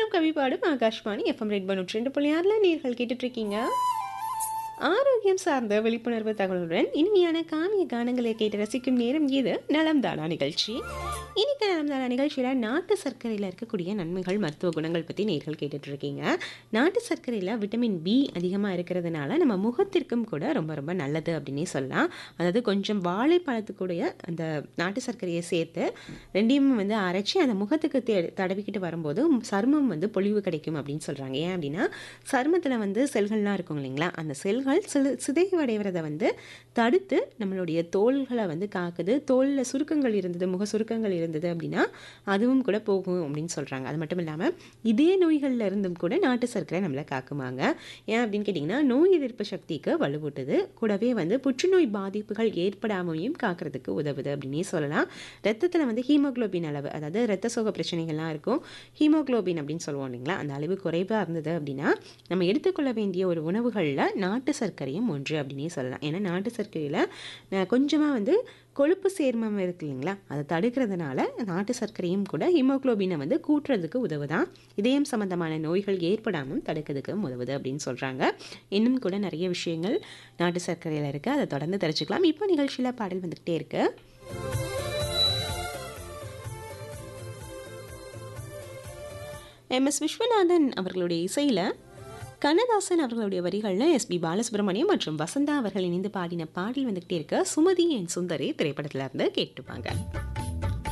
கலக்கலம் கவி பாடும் Akashvani FM red பண்ணு ரெண்டு புள்ளி ஆறில் நீர்கள் கேட்டுட்டு இருக்கீங்க ஆரோக்கியம் சார்ந்த விழிப்புணர்வு தகவலுடன் இனிமையான காமிய கானங்களை கேட்டு ரசிக்கும் நேரம் இது நலம்தானா நிகழ்ச்சி இன்னைக்கு நலம்தானா நிகழ்ச்சியில் நாட்டு சர்க்கரையில் இருக்கக்கூடிய நன்மைகள் மருத்துவ குணங்கள் பற்றி நேர்கள் கேட்டுட்டு இருக்கீங்க நாட்டு சர்க்கரையில் விட்டமின் பி அதிகமாக இருக்கிறதுனால நம்ம முகத்திற்கும் கூட ரொம்ப ரொம்ப நல்லது அப்படின்னே சொல்லலாம் அதாவது கொஞ்சம் வாழைப்பழத்துக்குடைய அந்த நாட்டு சர்க்கரையை சேர்த்து ரெண்டையும் வந்து அரைச்சி அந்த முகத்துக்கு தே தடவிக்கிட்டு வரும்போது சருமம் வந்து பொலிவு கிடைக்கும் அப்படின்னு சொல்கிறாங்க ஏன் அப்படின்னா சருமத்தில் வந்து செல்கள்லாம் இருக்கும் இல்லைங்களா அந்த செல்கள் சில சிதைவடைகிறத வந்து தடுத்து நம்மளுடைய தோள்களை வந்து காக்குது தோலில் சுருக்கங்கள் இருந்தது முக சுருக்கங்கள் இருந்தது அப்படின்னா அதுவும் கூட போகும் அப்படின்னு சொல்கிறாங்க அது மட்டும் இல்லாமல் இதே நோய்களில் இருந்தும் கூட நாட்டு சர்க்கரை நம்மளை காக்குமாங்க ஏன் அப்படின்னு கேட்டிங்கன்னா நோய் எதிர்ப்பு சக்திக்கு வலுவூட்டுது கூடவே வந்து புற்றுநோய் பாதிப்புகள் ஏற்படாமையும் காக்கிறதுக்கு உதவுது அப்படின்னே சொல்லலாம் ரத்தத்தில் வந்து ஹீமோக்ளோபின் அளவு அதாவது ரத்த சோக பிரச்சனைகள்லாம் இருக்கும் ஹீமோக்ளோபின் அப்படின்னு சொல்லுவோம் இல்லைங்களா அந்த அளவு குறைவாக இருந்தது அப்படின்னா நம்ம எடுத்துக்கொள்ள வேண்டிய ஒரு உணவுகளில் நாட்டு சர்க்கரையும் ஒன்று அப்படின்னே சொல்லலாம் ஏன்னா நாட்டு சர்க்கரையில் கொஞ்சமாக வந்து கொழுப்பு சேர்மம் இருக்கு இல்லைங்களா அதை தடுக்கிறதுனால நாட்டு சர்க்கரையும் கூட ஹீமோக்ளோபினை வந்து கூட்டுறதுக்கு உதவுதான் இதயம் சம்மந்தமான நோய்கள் ஏற்படாமல் தடுக்கிறதுக்கு உதவுது அப்படின்னு சொல்கிறாங்க இன்னும் கூட நிறைய விஷயங்கள் நாட்டு சர்க்கரையில் இருக்குது அதை தொடர்ந்து தெரிஞ்சுக்கலாம் இப்போ நிகழ்ச்சியில் பாடல் வந்துக்கிட்டே இருக்கு எம் எஸ் விஸ்வநாதன் அவர்களுடைய இசையில் கண்ணதாசன் அவர்களுடைய வரிகளில் எஸ்பி பாலசுப்ரமணியம் மற்றும் வசந்தா அவர்கள் இணைந்து பாடின பாடல் வந்துகிட்டே இருக்க சுமதி என் சுந்தரி திரைப்படத்துல இருந்து கேட்டுப்பாங்க